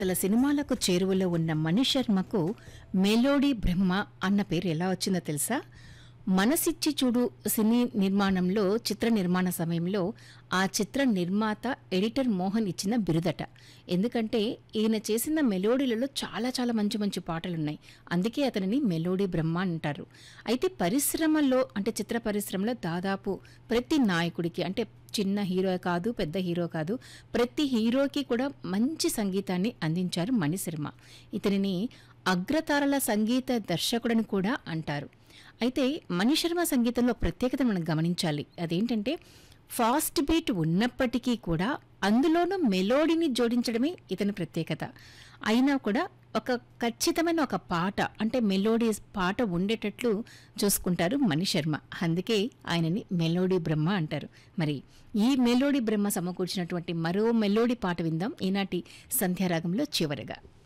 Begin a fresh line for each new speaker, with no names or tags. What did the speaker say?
అసలు సినిమాలకు చేరువలో ఉన్న మణిశర్మకు మెలోడీ బ్రహ్మ అన్న పేరు ఎలా వచ్చిందో తెలుసా మనసిచ్చి చూడు సినీ నిర్మాణంలో చిత్ర నిర్మాణ సమయంలో ఆ చిత్ర నిర్మాత ఎడిటర్ మోహన్ ఇచ్చిన బిరుదట ఎందుకంటే ఈయన చేసిన మెలోడీలలో చాలా చాలా మంచి మంచి పాటలున్నాయి అందుకే అతనిని మెలోడీ బ్రహ్మ అంటారు అయితే పరిశ్రమలో అంటే చిత్ర పరిశ్రమలో దాదాపు ప్రతి నాయకుడికి అంటే చిన్న హీరో కాదు పెద్ద హీరో కాదు ప్రతి హీరోకి కూడా మంచి సంగీతాన్ని అందించారు మణిశర్మ ఇతనిని అగ్రతారల సంగీత దర్శకుడని కూడా అంటారు అయితే మణిశర్మ సంగీతంలో ప్రత్యేకత మనం గమనించాలి అదేంటంటే ఫాస్ట్ బీట్ ఉన్నప్పటికీ కూడా అందులోనూ మెలోడీని జోడించడమే ఇతని ప్రత్యేకత అయినా కూడా ఒక ఖచ్చితమైన ఒక పాట అంటే మెలోడీ పాట ఉండేటట్లు చూసుకుంటారు మణిశర్మ అందుకే ఆయనని మెలోడీ బ్రహ్మ అంటారు మరి ఈ మెలోడీ బ్రహ్మ సమకూర్చినటువంటి మరో మెలోడీ పాట విందాం ఈనాటి సంధ్యారాగంలో చివరగా